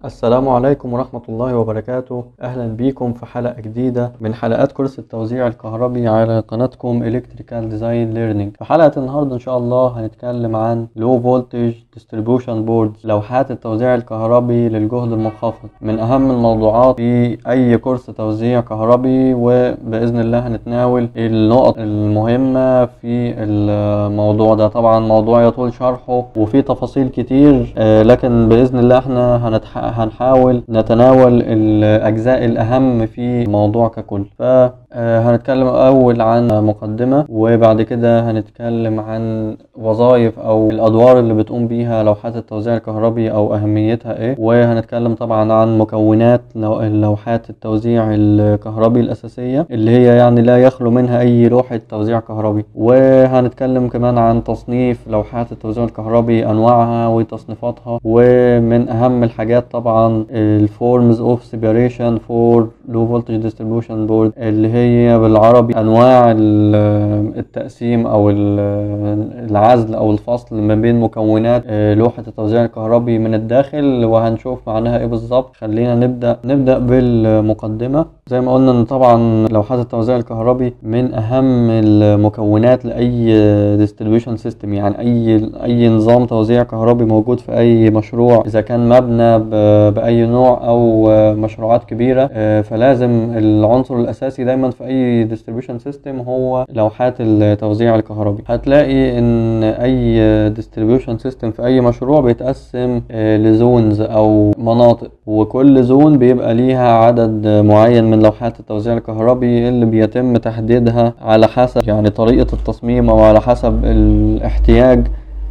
السلام عليكم ورحمة الله وبركاته أهلا بيكم في حلقة جديدة من حلقات كورس التوزيع الكهربي على قناتكم Electrical Design Learning في حلقة النهاردة إن شاء الله هنتكلم عن Low Voltage Distribution Boards لوحات التوزيع الكهربي للجهد المنخفض من أهم الموضوعات في أي كورس توزيع كهربي وبإذن الله هنتناول النقط المهمة في الموضوع ده طبعا موضوع يطول شرحه وفيه تفاصيل كتير آه، لكن بإذن الله احنا هنتح... هنحاول نتناول الأجزاء الأهم في الموضوع ككل فهنتكلم أول عن مقدمة وبعد كده هنتكلم عن وظائف أو الأدوار اللي بتقوم بيها لوحات التوزيع الكهربي أو أهميتها إيه وهنتكلم طبعا عن مكونات لو- لوحات التوزيع الكهربي الأساسية اللي هي يعني لا يخلو منها أي لوحة توزيع كهربي وهنتكلم كمان عن تصنيف لوحات التوزيع الكهربي أنواعها وتصنيفاتها ومن أهم الحاجات طبعا الفورمز اوف سيبريشن فور لو فولتج ديستريبيوشن بورد اللي هي بالعربي انواع ال- التقسيم او ال- العزل او الفصل ما بين مكونات آه، لوحة التوزيع الكهربي من الداخل وهنشوف معناها ايه بالظبط خلينا نبدأ نبدأ بالمقدمة زي ما قلنا ان طبعا لوحات التوزيع الكهربي من اهم المكونات لاي ديستريبيوشن سيستم يعني اي اي نظام توزيع كهربي موجود في اي مشروع اذا كان مبنى ب- باي نوع او مشروعات كبيره آه، فلازم العنصر الاساسي دايما في اي ديستريبيوشن سيستم هو لوحات التوزيع الكهربي هتلاقي ان اي ديستريبيوشن سيستم في اي مشروع بيتقسم آه، لزونز او مناطق وكل زون بيبقى ليها عدد معين من لوحات التوزيع الكهربي اللي بيتم تحديدها على حسب يعني طريقة التصميم او على حسب الاحتياج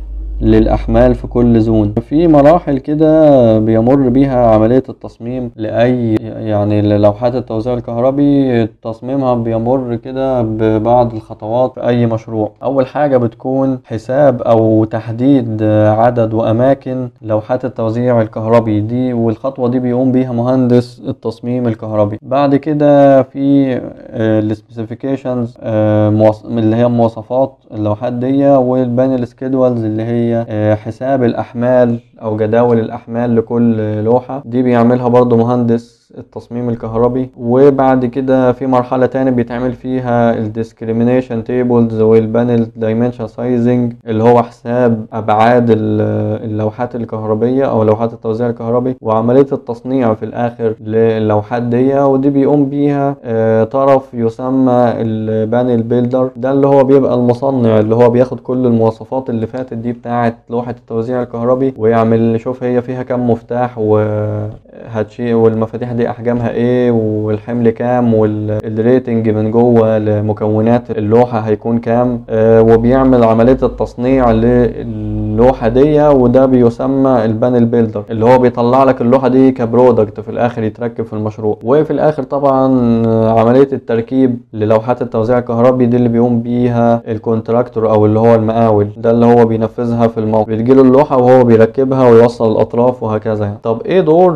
للأحمال في كل زون في مراحل كده بيمر بيها عملية التصميم لأي يعني للوحات التوزيع الكهربي تصميمها بيمر كده ببعض الخطوات في أي مشروع أول حاجة بتكون حساب أو تحديد عدد وأماكن لوحات التوزيع الكهربي دي والخطوة دي بيقوم بيها مهندس التصميم الكهربي بعد كده في السبيسيفيكيشنز اللي هي مواصفات اللوحات دي والبانل سكيدولز اللي هي آه، حساب الأحمال أو جداول الأحمال لكل لوحة دي بيعملها برضو مهندس التصميم الكهربي وبعد كده في مرحلة تاني بيتعمل فيها الديسكريمينيشن تيبلز والبانل دايمنشن سايزنج اللي هو حساب أبعاد ال- اللوحات الكهربية أو لوحات التوزيع الكهربي وعملية التصنيع في الآخر للوحات دي ودي بيقوم بيها آه، طرف يسمى البانل بيلدر ده اللي هو بيبقى المصنع اللي هو بياخد كل المواصفات اللي فاتت دي بتاعة لوحة التوزيع الكهربي ويعمل يشوف هي فيها كام مفتاح وهتشي والمفاتيح دي احجامها ايه والحمل كام والريتنج من جوه لمكونات اللوحة هيكون كام آه، وبيعمل عملية التصنيع للوحة دي وده بيسمى البانل بيلدر اللي هو بيطلع لك اللوحة دي كبرودكت في الاخر يتركب في المشروع وفي الاخر طبعا آه، عملية التركيب للوحات التوزيع الكهربي دي اللي بيقوم بيها الكونتراكتور او اللي هو المقاول ده اللي هو بينفذها في الموقع بتجيله اللوحة وهو بيركبها ويوصل الاطراف وهكذا يعني. طب ايه دور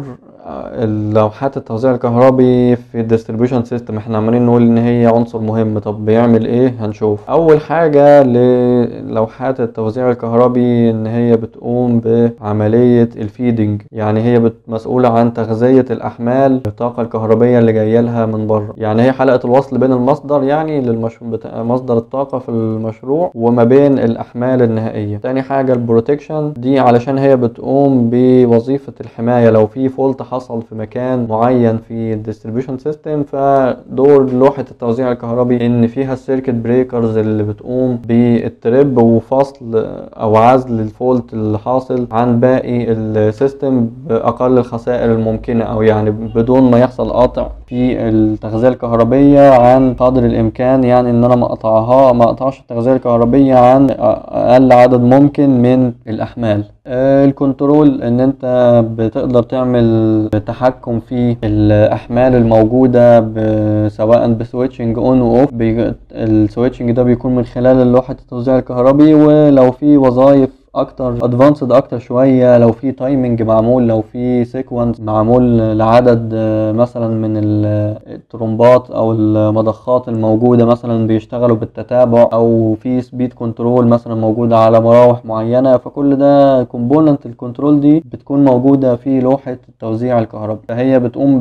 اللوحات التوزيع الكهربي في الديستريبيوشن سيستم احنا عمالين نقول ان هي عنصر مهم طب بيعمل ايه هنشوف اول حاجة للوحات التوزيع الكهربي ان هي بتقوم بعملية الفيدنج يعني هي بت- مسؤولة عن تغذية الاحمال الطاقة الكهربية اللي جاية لها من بره يعني هي حلقة الوصل بين المصدر يعني للمشروع بتاع مصدر الطاقة في المشروع وما بين الاحمال النهائية تاني حاجة البروتكشن دي علشان هي بتقوم بوظيفة الحماية لو في فولت حصل في مكان معين في الديستريبيوشن سيستم فدور لوحة التوزيع الكهربي ان فيها السيركت بريكرز اللي بتقوم بالترب وفصل او عزل الفولت اللي حاصل عن باقي السيستم باقل الخسائر الممكنة او يعني بدون ما يحصل قطع في التغذية الكهربية عن قدر الامكان يعني ان انا ما اقطعها ما اقطعش التغذية الكهربية عن اقل عدد ممكن من الاحمال آه، الكنترول ان انت بتقدر تعمل تحكم في الاحمال الموجوده ب- سواء بسويتشنج اون واوف السويتشنج ده بيكون من خلال لوحه التوزيع الكهربي ولو في وظائف اكتر ادفانسد اكتر شويه لو في تايمنج معمول لو في سيكونس معمول لعدد آه، مثلا من ال- الترومبات او المضخات الموجوده مثلا بيشتغلوا بالتتابع او في سبيد كنترول مثلا موجوده على مراوح معينه فكل ده كومبوننت الكنترول دي بتكون موجوده في لوحه التوزيع الكهربي فهي بتقوم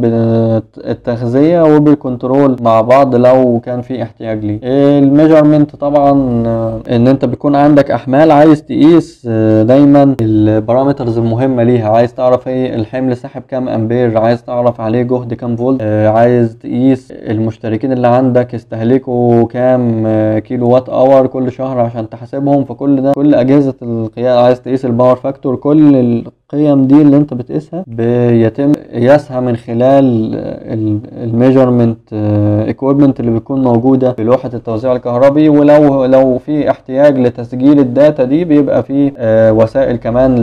بالتغذيه وبالكنترول مع بعض لو كان في احتياج ليه الميجرمنت طبعا آه، ان انت بيكون عندك احمال عايز تقيس آه، دايما البارامترز المهمه ليها عايز تعرف ايه الحمل ساحب كام امبير عايز تعرف عليه جهد كام فولت آه، عايز تقيس المشتركين اللي عندك استهلكوا كام آه، كيلو وات اور كل شهر عشان تحاسبهم فكل ده كل اجهزه القياس عايز تقيس الباور فاكتور كل القيم دي اللي انت بتقيسها بيتم قياسها من خلال الميجرمنت اكويبمنت اللي بتكون موجوده في لوحه التوزيع الكهربي ولو لو في احتياج لتسجيل الداتا دي بيبقى في آه، وسائل كمان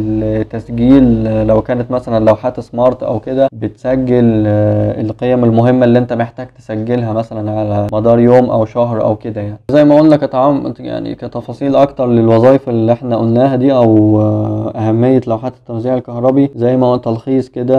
للتسجيل آه، لو كانت مثلا لوحات سمارت او كده بتسجل آه، القيم المهمه اللي انت محتاج تسجلها مثلا على مدار يوم او شهر او كده يعني زي ما قلنا كتعام يعني كتفاصيل اكتر للوظائف اللي احنا قلناها دي او آه، اهميه لوحات التوزيع الكهربي زي ما قلت تلخيص كده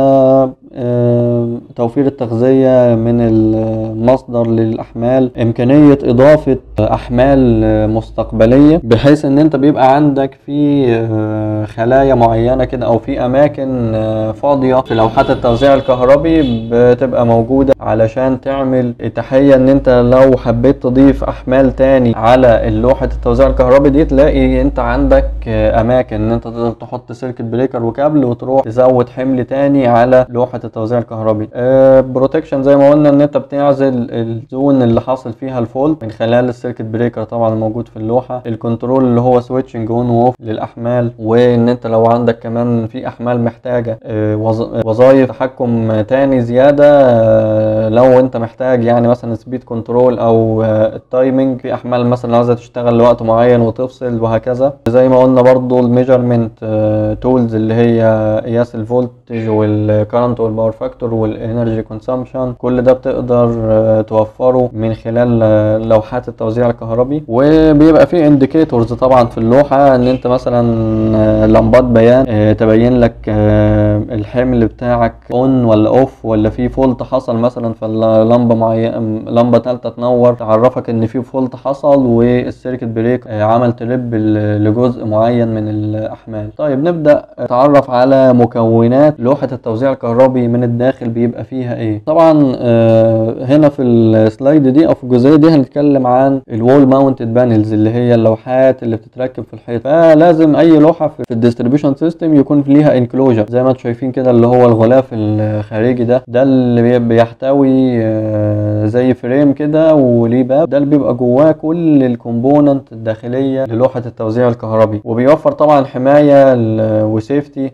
آه، توفير التغذيه من المصدر للاحمال امكانيه اضافه احمال آه، مستقبليه بحيث ان انت بيبقى عندك في آه، خلايا معينه كده او في اماكن آه، فاضيه في لوحات التوزيع الكهربي بتبقى موجوده علشان تعمل تحيه ان انت لو حبيت تضيف احمال تاني على لوحه التوزيع الكهربي دي تلاقي انت عندك آه، اماكن ان انت تقدر تحط سيركت بريكر وكابل وتروح تزود حمل تاني على لوحه التوزيع الكهربي بروتكشن زي ما قلنا ان انت بتعزل الزون اللي حاصل فيها الفولت من خلال السيركت بريكر طبعا الموجود في اللوحه الكنترول اللي هو سويتشنج اون واوف للاحمال وان انت لو عندك كمان في احمال محتاجه آه، وظ- وظائف تحكم تاني زياده آه، لو انت محتاج يعني مثلا سبيد كنترول او آه، التايمنج في احمال مثلا عايزه تشتغل لوقت معين وتفصل وهكذا زي ما قلنا برضو الميجرمنت تولز اللي هي قياس الفولتج والكرنت والباور فاكتور والانرجي كونسامشن كل ده بتقدر آه، توفره من خلال آه، لوحات التوزيع الكهربي وبيبقى فيه انديكيتورز طبعا في اللوحه ان انت مثلا آه، لمبات بيان آه، تبين لك آه، الحمل بتاعك اون ولا اوف ولا في فولت حصل مثلا فاللمبه معين لمبه ثالثه تنور تعرفك ان في فولت حصل والسيركت بريك آه، عمل تريب ل- لجزء معين من الاحمال طيب نبدا نتعرف على مكونات لوحه التوزيع الكهربي من الداخل بيبقى فيها ايه طبعا آه، هنا في السلايد دي او في الجزئيه دي هنتكلم عن الوول ماونتد بانلز اللي هي اللوحات اللي بتتركب في الحيط فلازم اي لوحه في في الديستريبيوشن سيستم يكون ليها انكلوجر زي ما انتم شايفين كده اللي هو الغلاف الخارجي ده ده اللي بي- بيحتوي آه، زي فريم كده وليه باب ده اللي بيبقى جواه كل الكومبوننت الداخليه للوحه التوزيع الكهربي وبيوفر طبعا حمايه ل- وسيفتي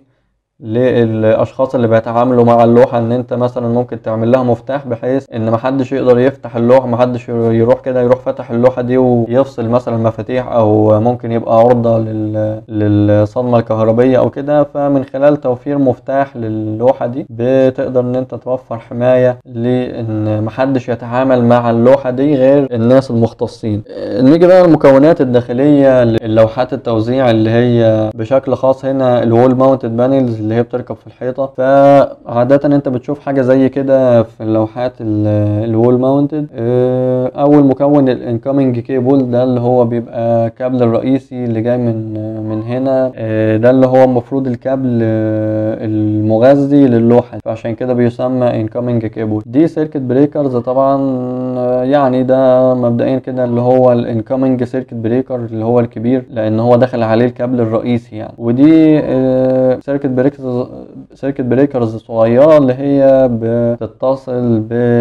للاشخاص اللي بيتعاملوا مع اللوحه ان انت مثلا ممكن تعمل لها مفتاح بحيث ان محدش يقدر يفتح اللوحه محدش يروح كده يروح فتح اللوحه دي ويفصل مثلا مفاتيح او ممكن يبقى عرضه لل... للصدمه الكهربيه او كده فمن خلال توفير مفتاح للوحه دي بتقدر ان انت توفر حمايه لان محدش يتعامل مع اللوحه دي غير الناس المختصين آه، نيجي بقى المكونات الداخليه للوحات التوزيع اللي هي بشكل خاص هنا الوول ماونتد بانلز اللي هي بتركب في الحيطه فعاده انت بتشوف حاجه زي كده في اللوحات الوول ماونتد اول مكون الانكoming كيبل ده اللي هو بيبقى كابل الرئيسي اللي جاي من من هنا آه، ده اللي هو المفروض الكابل آه، المغذي للوحه فعشان كده بيسمى incoming كيبل دي سيركت بريكرز طبعا آه، يعني ده مبدئيا كده اللي هو الانكoming سيركت بريكر اللي هو الكبير لان هو داخل عليه الكابل الرئيسي يعني ودي سيركت بريكرز سيركت بريكرز صغيره اللي هي بتتصل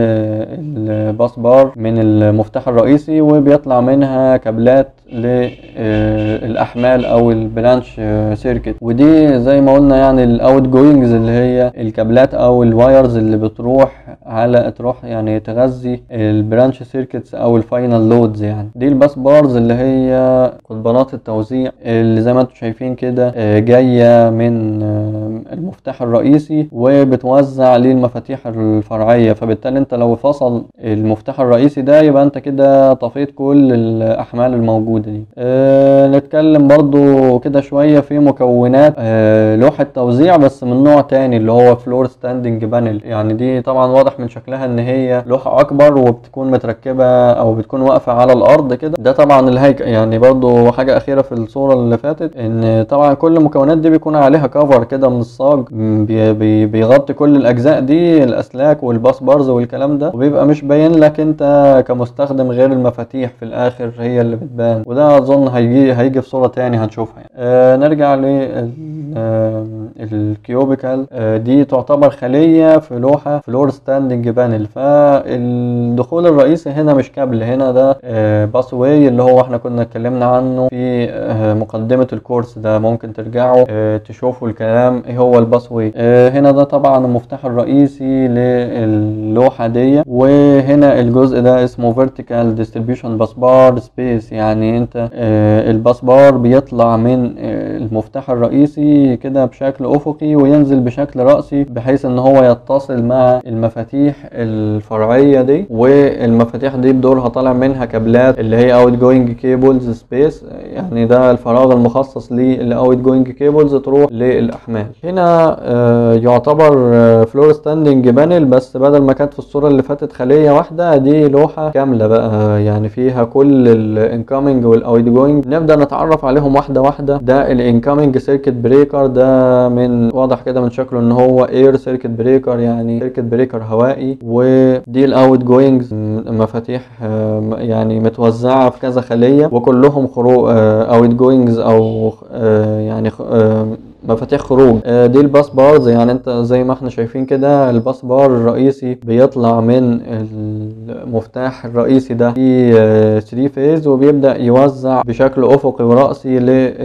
بالباس بار من المفتاح الرئيسي وبيطلع منها كابلات للاحمال او البرانش سيركت ودي زي ما قلنا يعني الاوت جوينجز اللي هي الكابلات او الوايرز اللي بتروح على تروح يعني تغذي البرانش سيركتس او الفاينل لودز يعني دي الباس بارز اللي هي قضبانات التوزيع اللي زي ما انتم شايفين كده آه، جايه من آه، المفتاح الرئيسي وبتوزع للمفاتيح الفرعيه فبالتالي انت لو فصل المفتاح الرئيسي ده يبقى انت كده طفيت كل الاحمال الموجوده دي أه نتكلم برضو كده شويه في مكونات أه لوحه توزيع بس من نوع تاني اللي هو فلور ستاندنج بانل يعني دي طبعا واضح من شكلها ان هي لوحه اكبر وبتكون متركبه او بتكون واقفه على الارض كده ده طبعا الهيكل يعني برضو حاجه اخيره في الصوره اللي فاتت ان طبعا كل المكونات دي بيكون عليها كفر كده من الصاج بي بي بيغطي كل الاجزاء دي الاسلاك والباس بارز والكلام ده وبيبقى مش باين لك انت كمستخدم غير المفاتيح في الاخر هي اللي بتبان وده اظن هيجي هيجي في صوره تاني هنشوفها يعني. آه نرجع لل الكيوبيكال آه دي تعتبر خليه في لوحه فلور ستاندنج بانل فالدخول الرئيسي هنا مش كابل هنا ده آه باس واي اللي هو احنا كنا اتكلمنا عنه في آه مقدمه الكورس ده ممكن ترجعوا آه تشوفوا الكلام ايه هو الباس واي آه هنا ده طبعا المفتاح الرئيسي للوحه دي وهنا الجزء ده اسمه فيرتيكال ديستريبيوشن باس بار سبيس يعني انت آه الباس بار بيطلع من آه المفتاح الرئيسي كده بشكل افقي وينزل بشكل راسي بحيث ان هو يتصل مع المفاتيح الفرعيه دي والمفاتيح دي بدورها طالع منها كابلات اللي هي اوت جوينج كيبلز سبيس يعني ده الفراغ المخصص للاوت جوينج كيبلز تروح للاحمال هنا آه يعتبر فلور ستاندنج بانل بس بدل ما كانت في الصوره اللي فاتت خليه واحده دي لوحه كامله بقى يعني فيها كل الانكامينج والاوت جوينج نبدا نتعرف عليهم واحده واحده ده الانكامينج سيركت بريكر ده من واضح كده من شكله ان هو اير سيركت بريكر يعني سيركت بريكر هوائي ودي الاوت جوينجز مفاتيح يعني متوزعه في كذا خليه وكلهم خروج اوت جوينجز او يعني مفاتيح خروج دي الباس بارز يعني انت زي ما احنا شايفين كده الباس بار الرئيسي بيطلع من المفتاح الرئيسي ده في 3 فيز وبيبدا يوزع بشكل افقي وراسي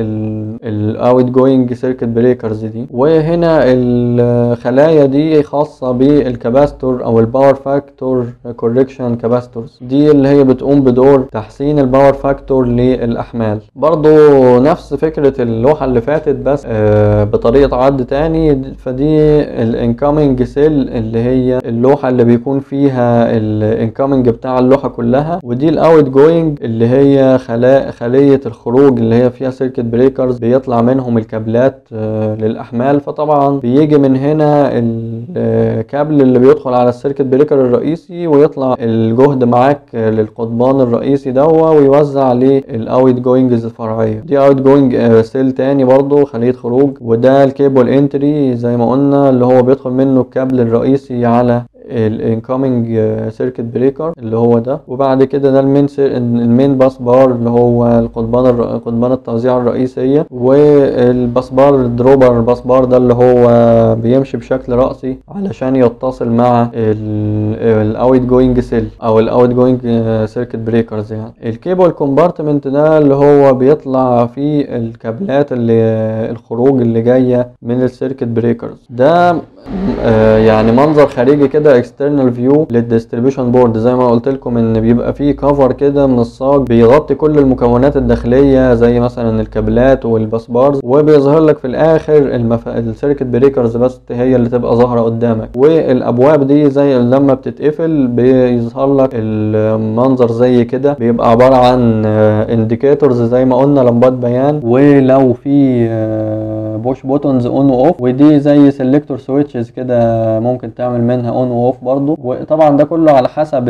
للاوت جوينج سيركت بريكرز دي وهنا الخلايا دي خاصه بالكاباستور او الباور فاكتور كوركشن كاباستورز دي اللي هي بتقوم بدور تحسين الباور فاكتور للاحمال برضو نفس فكره اللوحه اللي فاتت بس آه بطريقه عد تاني فدي الانكامينج سيل اللي هي اللوحه اللي بيكون فيها الانكامينج بتاع اللوحه كلها ودي الاوت جوينج اللي هي خلا خليه الخروج اللي هي فيها سيركت بريكرز بيطلع منهم الكابلات آه للاحمال فطبعا بيجي من هنا الكابل اللي بيدخل على السيركت بريكر الرئيسي ويطلع الجهد معاك للقضبان الرئيسي دوا ويوزع للاوت جوينجز الفرعيه دي اوت جوينج سيل تاني برضو خليه خروج وده الكيبل انتري زي ما قلنا اللي هو بيدخل منه الكابل الرئيسي على الانكومينج سيركت بريكر اللي هو ده وبعد كده ده المين المين باس بار اللي هو القضبان الر... قضبان التوزيع الرئيسيه والباس بار الدروبر الباس بار ده اللي هو بيمشي بشكل راسي علشان يتصل مع الاوت جوينج سيل او الاوت جوينج سيركت بريكرز يعني الكيبل كومبارتمنت ده اللي هو بيطلع فيه الكابلات اللي الخروج اللي جايه من السيركت بريكرز ده آه يعني منظر خارجي كده اكسترنال فيو للديستريبيوشن بورد زي ما قلت لكم ان بيبقى فيه كفر كده من الصاج بيغطي كل المكونات الداخليه زي مثلا الكابلات والباس بارز وبيظهر لك في الاخر المف... السيركت بريكرز بس هي اللي تبقى ظاهره قدامك والابواب دي زي لما بتتقفل بيظهر لك المنظر زي كده بيبقى عباره عن انديكيتورز زي ما قلنا لمبات بيان ولو في بوش بوتونز اون واوف ودي زي سيلكتور سويتشز كده ممكن تعمل منها اون واوف برضو وطبعا ده كله على حسب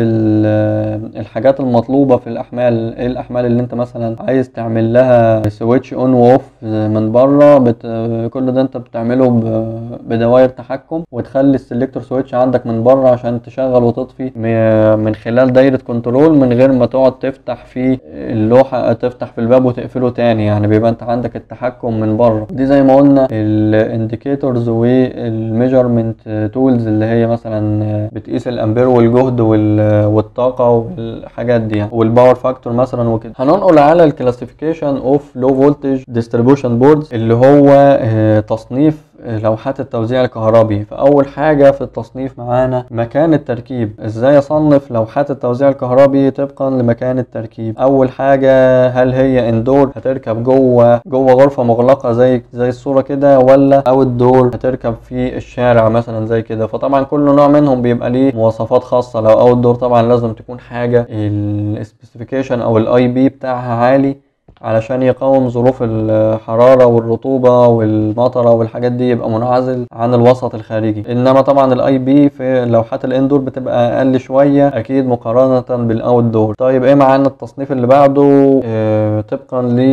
الحاجات المطلوبه في الاحمال ايه الاحمال اللي انت مثلا عايز تعمل لها سويتش اون واوف من بره بت... كل ده انت بتعمله ب... بدوائر تحكم وتخلي السيلكتور سويتش عندك من بره عشان تشغل وتطفي من خلال دايره كنترول من غير ما تقعد تفتح في اللوحه تفتح في الباب وتقفله تاني يعني بيبقى انت عندك التحكم من بره دي زي ما قلنا الانديكيتورز والميجرمنت تولز اللي هي مثلا بتقيس الامبير والجهد والطاقه والحاجات دي يعني والباور فاكتور مثلا وكده هننقل على الكلاسيفيكيشن اوف لو فولتج ديستريبيوشن بوردز اللي هو تصنيف لوحات التوزيع الكهربي فاول حاجه في التصنيف معانا مكان التركيب ازاي اصنف لوحات التوزيع الكهربي طبقا لمكان التركيب اول حاجه هل هي اندور هتركب جوه جوه غرفه مغلقه زي زي الصوره كده ولا اوت دور هتركب في الشارع مثلا زي كده فطبعا كل نوع منهم بيبقى ليه مواصفات خاصه لو اوت دور طبعا لازم تكون حاجه السبيسيفيكيشن او الاي بي بتاعها عالي علشان يقاوم ظروف الحرارة والرطوبة والمطرة والحاجات دي يبقى منعزل عن الوسط الخارجي انما طبعا الاي بي في لوحات الاندور بتبقى اقل شوية اكيد مقارنة بالاوت دور طيب ايه معانا التصنيف اللي بعده اه طبقا ل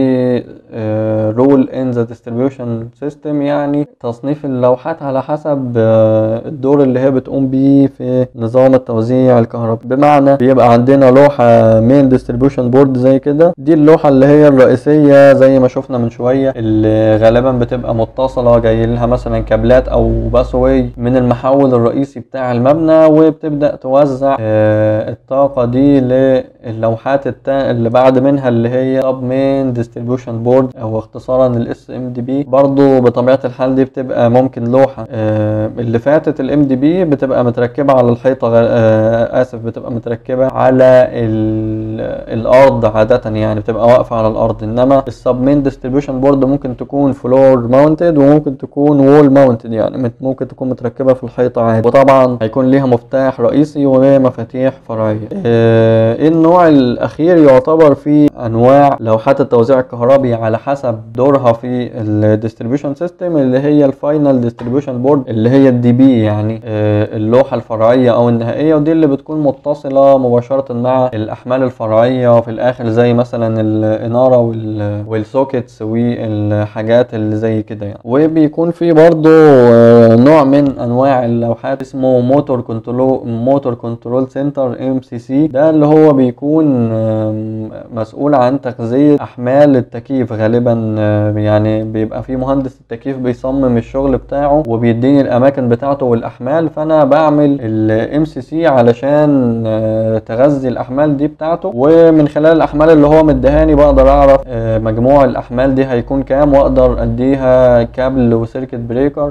رول ان ذا ديستريبيوشن سيستم يعني تصنيف اللوحات على حسب اه الدور اللي هي بتقوم بيه في نظام التوزيع الكهربي بمعنى بيبقى عندنا لوحة مين ديستريبيوشن بورد زي كده دي اللوحة اللي هي الرئيسية زي ما شفنا من شوية اللي غالبا بتبقى متصلة جاي لها مثلا كابلات او باسوي من المحول الرئيسي بتاع المبنى وبتبدأ توزع اه الطاقة دي للوحات التا... اللي بعد منها اللي هي سب مين ديستريبيوشن بورد او اختصارا الاس ام دي بي برضو بطبيعة الحال دي بتبقى ممكن لوحة اه اللي فاتت الام دي بي بتبقى متركبة على الحيطة اه اسف بتبقى متركبة على الارض عادة يعني بتبقى واقفة على الارض انما السب مين ديستريبيوشن بورد ممكن تكون فلور ماونتد وممكن تكون وول ماونتد يعني ممكن تكون متركبه في الحيطه عادي وطبعا هيكون ليها مفتاح رئيسي ومفاتيح فرعيه ايه النوع الاخير يعتبر في انواع لوحات التوزيع الكهربي على حسب دورها في الديستريبيوشن سيستم اللي هي الفاينل ديستريبيوشن بورد اللي هي الدي بي يعني اللوحه الفرعيه او النهائيه ودي اللي بتكون متصله مباشره مع الاحمال الفرعيه في الاخر زي مثلا الاناره والسوكيتس والحاجات اللي زي كده يعني وبيكون في برضو نوع من انواع اللوحات اسمه موتور كنترول موتور كنترول سنتر ام سي سي ده اللي هو بيكون مسؤول عن تغذية احمال التكييف غالبا يعني بيبقى في مهندس التكييف بيصمم الشغل بتاعه وبيديني الاماكن بتاعته والاحمال فانا بعمل الام سي سي علشان تغذي الاحمال دي بتاعته ومن خلال الاحمال اللي هو مديهاني بقدر اعرف مجموع الاحمال دي هيكون كام واقدر اديها كابل وسيركت بريكر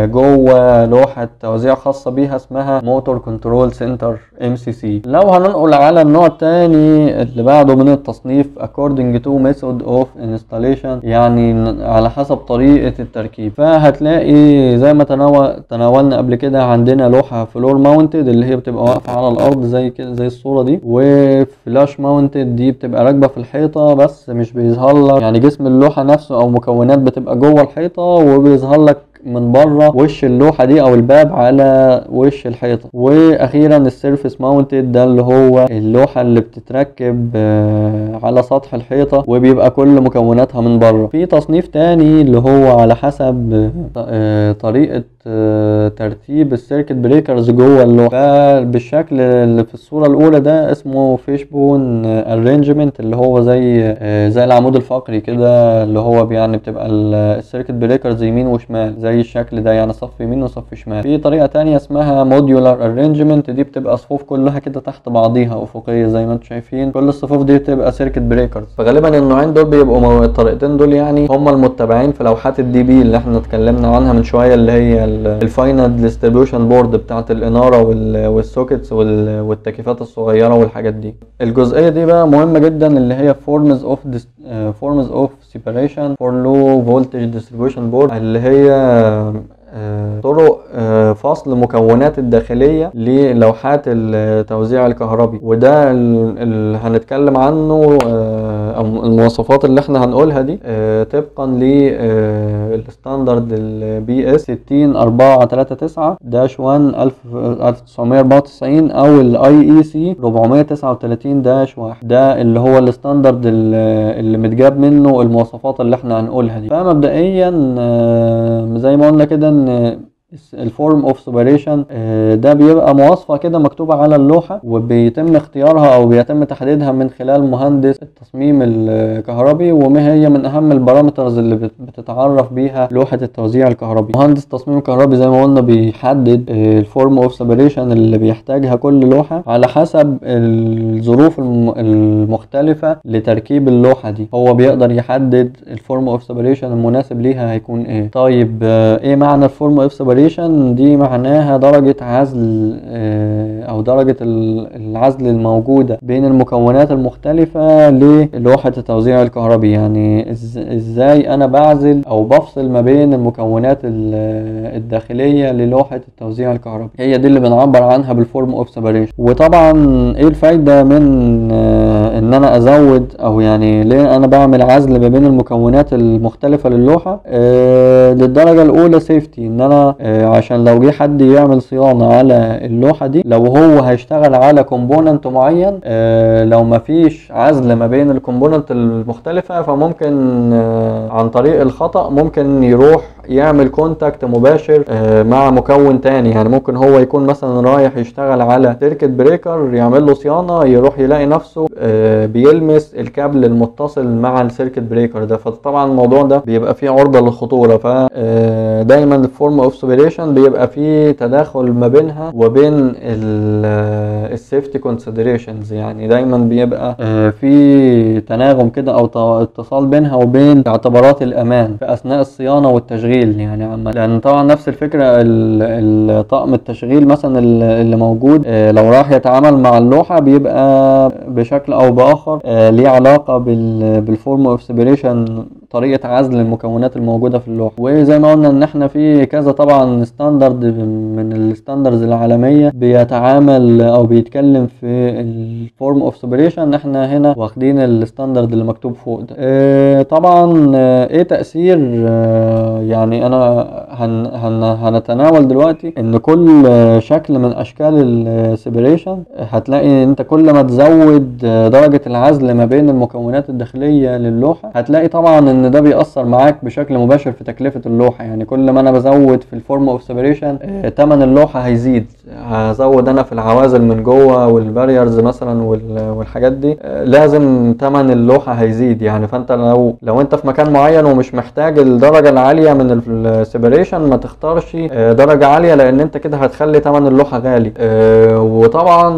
جوه لوحه توزيع خاصه بيها اسمها موتور كنترول سنتر ام سي سي لو هننقل على النوع الثاني اللي بعده من التصنيف according to method of installation يعني على حسب طريقه التركيب فهتلاقي زي ما تناول تناولنا قبل كده عندنا لوحه فلور ماونتد اللي هي بتبقى واقفه على الارض زي كده زي الصوره دي وفلاش ماونتد دي بتبقى راكبه في الحيطه بس مش بيظهر لك يعني جسم اللوحه نفسه او مكونات بتبقى جوه الحيطه وبيظهر لك من بره وش اللوحه دي او الباب على وش الحيطه واخيرا السيرفيس ماونتد ده اللي هو اللوحه اللي بتتركب على سطح الحيطه وبيبقى كل مكوناتها من بره في تصنيف تاني اللي هو على حسب طريقه ترتيب السيركت بريكرز جوه اللوحه فبالشكل اللي في الصوره الاولى ده اسمه فيش بون ارينجمنت اللي هو زي زي العمود الفقري كده اللي هو يعني بتبقى السيركت بريكرز يمين وشمال زي الشكل ده يعني صف يمين وصف شمال في طريقه تانية اسمها موديولار ارينجمنت دي بتبقى صفوف كلها كده تحت بعضيها افقيه زي ما انتم شايفين كل الصفوف دي بتبقى سيركت بريكرز فغالبا النوعين دول بيبقوا الطريقتين دول يعني هم المتبعين في لوحات الدي بي اللي احنا اتكلمنا عنها من شويه اللي هي الفاينل ديستريبيوشن بورد بتاعت الاناره والسوكيتس والتكييفات الصغيره والحاجات دي الجزئيه دي بقى مهمه جدا اللي هي فورمز اوف فورمز اوف سيبريشن فور لو فولتج ديستريبيوشن بورد اللي هي طرق فصل مكونات الداخلية للوحات التوزيع الكهربي وده اللي هنتكلم عنه او المواصفات اللي احنا هنقولها دي طبقا للستاندرد البي اس 60439 داش 1 1994 او الاي اي سي 439 داش 1 ده اللي هو الستاندرد اللي متجاب منه المواصفات اللي احنا هنقولها دي فمبدئيا زي ما قلنا كده ان الفورم اوف سيبريشن ده بيبقى مواصفة كده مكتوبة على اللوحة وبيتم اختيارها او بيتم تحديدها من خلال مهندس التصميم الكهربي وما هي من اهم البارامترز اللي بت- بتتعرف بيها لوحة التوزيع الكهربي مهندس تصميم كهربي زي ما قلنا بيحدد الفورم اوف سيبريشن اللي بيحتاجها كل لوحة على حسب الظروف الم- المختلفة لتركيب اللوحة دي هو بيقدر يحدد الفورم اوف سيبريشن المناسب ليها هيكون ايه طيب آه، ايه معنى الفورم اوف سيبريشن دي معناها درجة عزل آه، او درجة ال- العزل الموجودة بين المكونات المختلفة للوحة التوزيع الكهربي يعني إز- ازاي انا بعزل او بفصل ما بين المكونات ال- الداخلية للوحة التوزيع الكهربي هي دي اللي بنعبر عنها بالفورم اوف سيبريشن وطبعا ايه الفايدة من آه، ان انا ازود او يعني ليه انا بعمل عزل ما بين المكونات المختلفة للوحة آه، للدرجة الاولى سيفتي ان انا آه، عشان لو جه حد يعمل صيانة على اللوحة دي لو هو هيشتغل على كومبوننت معين آه، لو مفيش عزل ما بين الكومبوننت المختلفة فممكن آه، عن طريق الخطأ ممكن يروح يعمل كونتاكت مباشر آه، مع مكون تاني يعني ممكن هو يكون مثلا رايح يشتغل على سيركت بريكر يعمل له صيانة يروح يلاقي نفسه آه، بيلمس الكابل المتصل مع السيركت بريكر ده فطبعا الموضوع ده بيبقى فيه عرضة للخطورة فدايما الفورم اوف سيبريشن بيبقى فيه تداخل ما بينها وبين السيفتي كونسيدريشنز يعني دايما بيبقى آه، في تناغم كده او ت- اتصال بينها وبين اعتبارات الامان في اثناء الصيانه والتشغيل يعني عامه لان طبعا نفس الفكره ال- الطقم التشغيل مثلا ال- اللي موجود آه، لو راح يتعامل مع اللوحه بيبقى بشكل او باخر آه، ليه علاقه بال- بالفورم اوف سيبريشن طريقه عزل المكونات الموجوده في اللوحه وزي ما قلنا ان احنا في كذا طبعا ستاندرد من الستاندردز العالميه بيتعامل او بيتكلم في الفورم اوف سيبريشن احنا هنا واخدين الستاندرد اللي مكتوب فوق ده اه طبعا آه، ايه تاثير آه، يعني انا هن هن هنتناول دلوقتي ان كل آه، شكل من اشكال السيبريشن هتلاقي انت كل ما تزود آه، درجه العزل ما بين المكونات الداخليه للوحه هتلاقي طبعا ان ده بيأثر معاك بشكل مباشر في تكلفه اللوحه يعني كل ما انا بزود في الفورم اوف سيبريشن تمن اللوحه هيزيد هزود انا في العوازل من جوه والباريرز مثلا وال- والحاجات دي آه، لازم تمن اللوحه هيزيد يعني فانت لو لو انت في مكان معين ومش محتاج الدرجه العاليه من السيبريشن ما تختارش آه، درجه عاليه لان انت كده هتخلي تمن اللوحه غالي آه، وطبعا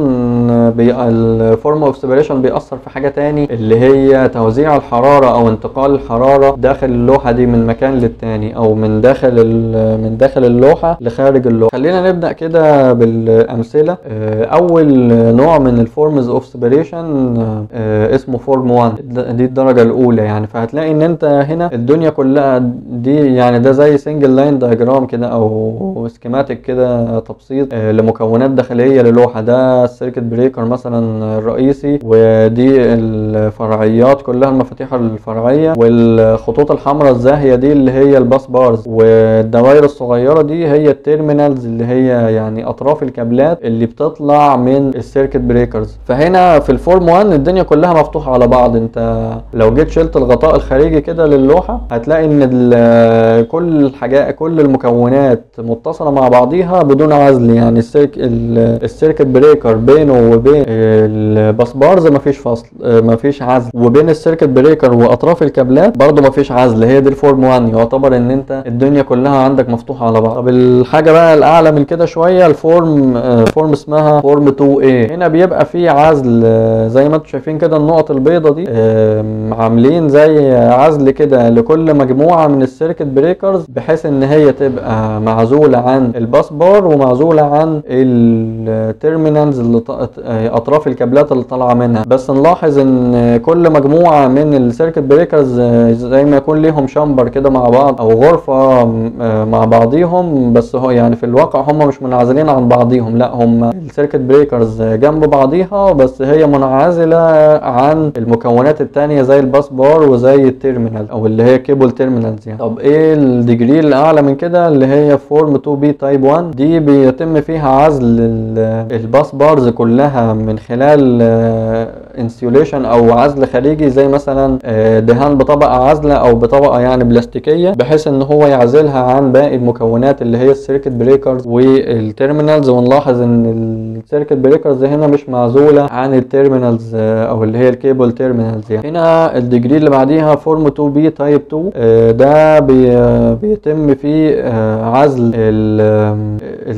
الفورم اوف سيبريشن بيأثر في حاجه تاني اللي هي توزيع الحراره او انتقال الحراره داخل اللوحه دي من مكان للتاني او من داخل ال- من داخل اللوحه لخارج اللوحه خلينا نبدا كده بالامثله آه، اول نوع من الفورمز اوف سيبريشن اسمه فورم 1 دي الدرجه الاولى يعني فهتلاقي ان انت هنا الدنيا كلها دي يعني ده زي سنجل لاين دايجرام كده او سكيماتيك كده تبسيط آه، لمكونات داخليه للوحه ده السيركت بريكر مثلا الرئيسي ودي الفرعيات كلها المفاتيح الفرعيه والخطوط الحمراء الزاهيه دي اللي هي الباس بارز والدوائر الصغيره دي هي التيرمينالز اللي هي يعني اطراف الكابلات اللي بتطلع من السيركت بريكرز فهنا في الفورم 1 الدنيا كلها مفتوحه على بعض انت لو جيت شلت الغطاء الخارجي كده للوحه هتلاقي ان ال- كل الحاجات كل المكونات متصله مع بعضيها بدون عزل يعني السيرك ال- السيركت بريكر بينه وبين الباس بارز مفيش فصل اه، مفيش عزل وبين السيركت بريكر واطراف الكابلات برضو مفيش عزل هي دي الفورم 1 يعتبر ان انت الدنيا كلها عندك مفتوحه على بعض طب الحاجه بقى الاعلى من كده شويه الفورم اه، فورم اسمها فورم 2A هنا بيبقى فيه عزل اه، زي ما انتم شايفين كده النقط البيضه دي اه، عاملين زي عزل كده لكل مجموعه من السيركت بريكرز بحيث ان هي تبقى معزوله عن الباس بار ومعزوله عن التيرمينالز اللي ط- اه، اطراف الكابلات اللي طالعه منها بس نلاحظ ان كل مجموعه من السيركت بريكرز اه، زي ما يكون ليهم شامبر كده مع بعض او غرفه اه، مع بعضيهم بس هو يعني في الواقع هم مش منعزلين عن بعضيهم لا هم السيركت بريكرز جنب بعضيها بس هي منعزله عن المكونات التانية زي الباس بار وزي التيرمينال او اللي هي كيبل تيرمينالز يعني طب ايه الديجري الاعلى من كده اللي هي فورم 2 بي تايب 1 دي بيتم فيها عزل ال- الباس بارز كلها من خلال انسيوليشن او عزل خارجي زي مثلا آه، دهان بطبقه عازله او بطبقه يعني بلاستيكيه بحيث ان هو يعزلها عن باقي المكونات اللي هي السيركت بريكرز والتيرمينالز ونلاحظ ان السيركت بريكرز هنا مش معزوله عن التيرمينالز آه، او اللي هي الكيبل تيرمينالز يعني هنا الديجري اللي بعديها فورم 2 بي تايب 2 آه، ده بي آه، بيتم فيه آه، عزل ال- آم،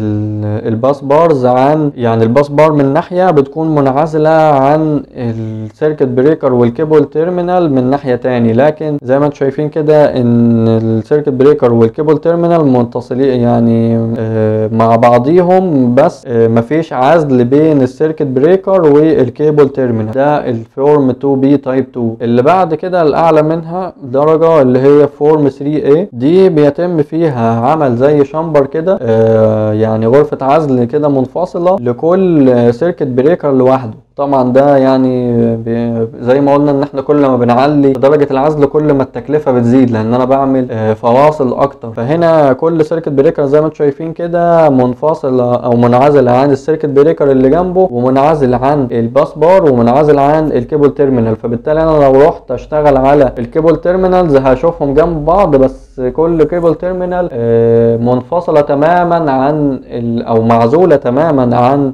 ال- الباس بارز عن يعني الباس بار من ناحيه بتكون منعزله عن السيركت بريكر والكيبل تيرمينال من ناحيه تاني لكن زي ما انتم شايفين كده ان السيركت بريكر والكيبل تيرمينال متصلين يعني آه، مع بعضيهم بس آه، مفيش عزل بين السيركت بريكر والكيبل تيرمينال ده الفورم 2 بي تايب 2 اللي بعد كده الاعلى منها درجه اللي هي فورم 3 a دي بيتم فيها عمل زي شامبر كده آه، يعني غرفه عزل كده منفصله لكل سيركت بريكر لوحده طبعا ده يعني بي- زي ما قلنا ان احنا كل ما بنعلي درجة العزل كل ما التكلفة بتزيد لان انا بعمل آه، فواصل اكتر فهنا كل سيركت بريكر زي ما انتم شايفين كده منفصلة او منعزلة عن السيركت بريكر اللي جنبه ومنعزل عن الباس بار ومنعزل عن الكيبل تيرمينال فبالتالي انا لو رحت اشتغل على الكيبل تيرمينالز هشوفهم جنب بعض بس كل كيبل تيرمينال آه، منفصلة تماما عن ال- او معزولة تماما عن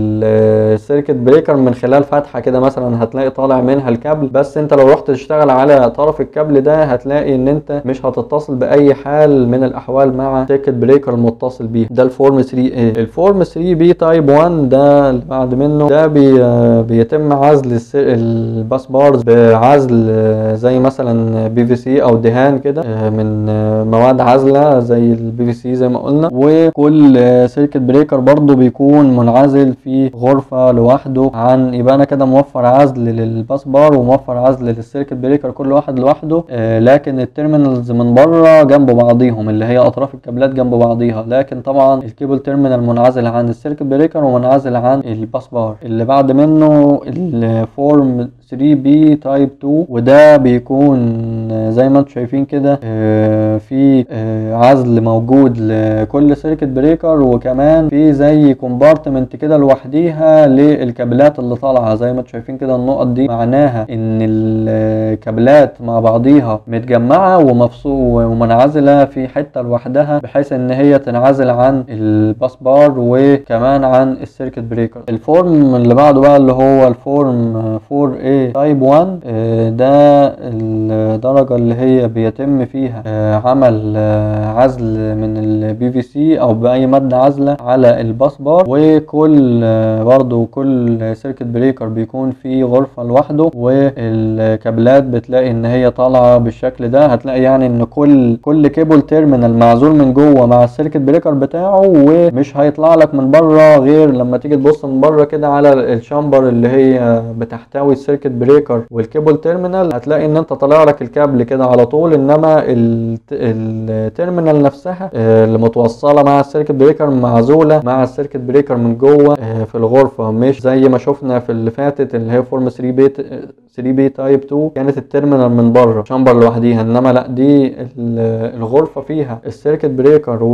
السيركت بريكر من خلال فتحة كده مثلا هتلاقي طالع منها الكابل بس انت لو رحت تشتغل على طرف الكابل ده هتلاقي ان انت مش هتتصل باي حال من الاحوال مع سيركت بريكر متصل بيه ده الفورم 3 a الفورم 3 b تايب 1 ده اللي بعد منه ده بي بيتم عزل الس- الباس بارز بعزل آه، زي مثلا بي في سي او دهان كده آه، من آه، مواد عازله زي البي في سي زي ما قلنا وكل سيركت بريكر برضو بيكون منعزل في غرفه لوحده عن يبقى انا كده موفر عزل للباس بار وموفر عزل للسيركت بريكر كل واحد لوحده آه، لكن التيرمينالز من بره جنب بعضيهم اللي هي اطراف الكابلات جنب بعضيها لكن طبعا الكيبل تيرمينال منعزل عن السيركت بريكر ومنعزل عن الباس بار اللي بعد منه الفورم 3B تايب 2 وده بيكون آه، زي ما انتم شايفين كده آه، في آه، عزل موجود لكل سيركت بريكر وكمان في زي كومبارتمنت كده لوحديها للكابلات اللي طالعه زي ما انتم شايفين كده النقط دي معناها ان الكابلات مع بعضيها متجمعه ومفصول ومنعزله في حته لوحدها بحيث ان هي تنعزل عن الباس بار وكمان عن السيركت بريكر الفورم اللي بعده بقى اللي هو الفورم 4A تايب 1 آه، ده الدرجة اللي هي بيتم فيها آه، عمل آه، عزل من البي في سي او باي مادة عازلة على الباس بار وكل آه، برضو كل سيركت بريكر بيكون فيه غرفة لوحده والكابلات بتلاقي ان هي طالعة بالشكل ده هتلاقي يعني ان كل كل كيبل تيرمينال معزول من جوه مع السيركت بريكر بتاعه ومش هيطلع لك من بره غير لما تيجي تبص من بره كده على الشامبر اللي هي بتحتوي السيركت بريكر والكيبل تيرمينال هتلاقي ان انت طالع لك الكابل كده على طول انما الت- التيرمينال نفسها آه، اللي متوصله مع السيركت بريكر معزوله مع السيركت بريكر من جوه آه، في الغرفه مش زي ما شفنا في اللي فاتت اللي هي فورم 3 بي 3 بي تايب 2 كانت التيرمينال من بره شامبر لوحديها انما لا دي ال- الغرفه فيها السيركت بريكر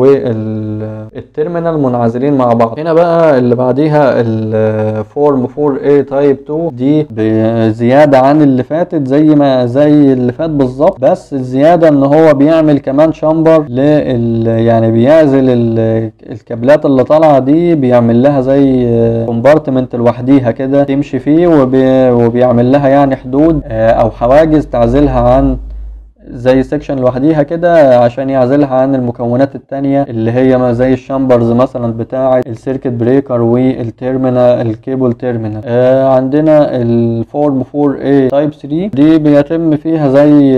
والتيرمينال منعزلين مع بعض هنا بقى اللي بعديها الفورم 4A تايب 2 دي بزياده عن اللي فاتت زي ما زي اللي فات بالظبط بس الزياده ان هو بيعمل كمان شامبر لل يعني بيعزل ال- الكابلات اللي طالعه دي بيعمل لها زي كومبارتمنت لوحديها كده تمشي فيه وبي وبيعمل لها يعني حدود آه، او حواجز تعزلها عن زي سيكشن لوحديها كده عشان يعزلها عن المكونات التانية اللي هي ما زي الشامبرز مثلا بتاعة السيركت بريكر والتيرمينال الكيبل تيرمينال آه عندنا الفورم 4A تايب 3 دي بيتم فيها زي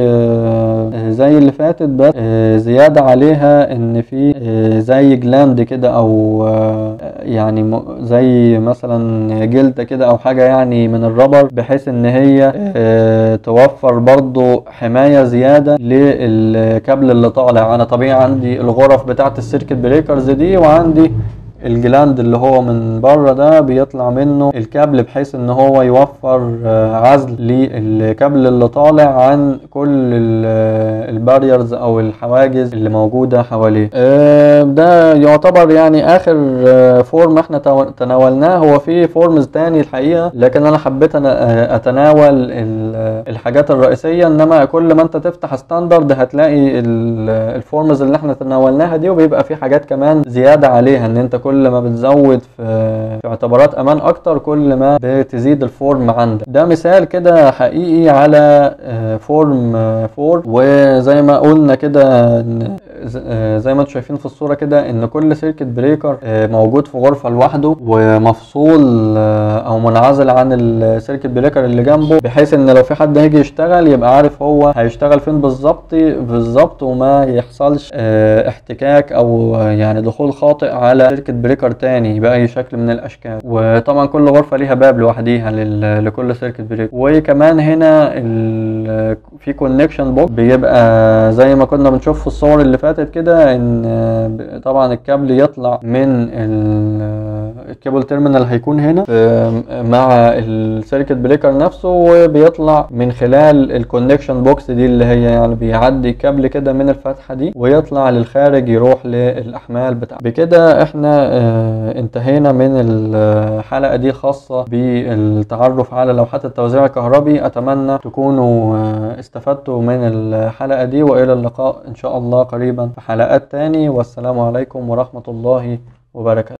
آه زي اللي فاتت بس آه زيادة عليها ان في آه زي جلاند كده او آه يعني م- زي مثلا جلدة كده او حاجة يعني من الربر بحيث ان هي آه توفر برضو حماية زيادة للكابل اللي طالع انا طبيعي عندي الغرف بتاعة السيركت بريكرز دي وعندي الجلاند اللي هو من بره ده بيطلع منه الكابل بحيث ان هو يوفر آه، عزل للكابل اللي طالع عن كل الباريرز او الحواجز اللي موجوده حواليه آه، ده يعتبر يعني اخر آه، فورم احنا تو- تناولناه هو في فورمز تاني الحقيقه لكن انا حبيت أنا آه، اتناول ال- الحاجات الرئيسيه انما كل ما انت تفتح ستاندرد هتلاقي ال- الفورمز اللي احنا تناولناها دي وبيبقى في حاجات كمان زياده عليها ان انت كل ما بتزود في, في اعتبارات امان اكتر كل ما بتزيد الفورم عندك ده مثال كده حقيقي على آه، فورم 4 وزي ما قلنا كده إن- ز- آه، زي ما انتم شايفين في الصوره كده ان كل سيركت بريكر آه، موجود في غرفه لوحده ومفصول آه، او منعزل عن السيركت بريكر اللي جنبه بحيث ان لو في حد هيجي يشتغل يبقى عارف هو هيشتغل فين بالظبط بالظبط وما يحصلش آه، احتكاك او آه، يعني دخول خاطئ على سيركت بريكر تاني باي شكل من الاشكال وطبعا كل غرفه ليها باب لوحديها لل- لكل سيركت بريكر وكمان هنا ال- في كونكشن بوك بيبقى زي ما كنا بنشوف في الصور اللي فاتت كده ان آه، ب- طبعا الكابل يطلع من ال- الكيبل تيرمينال هيكون هنا في- مع السيركت بريكر نفسه وبيطلع من خلال الكونكشن بوكس دي اللي هي يعني بيعدي كابل كده من الفتحه دي ويطلع للخارج يروح للاحمال بتاعته بكده احنا آه، انتهينا من الحلقه دي خاصه بالتعرف على لوحات التوزيع الكهربي اتمنى تكونوا آه، استفدتوا من الحلقه دي والى اللقاء ان شاء الله قريبا في حلقات تاني والسلام عليكم ورحمه الله وبركاته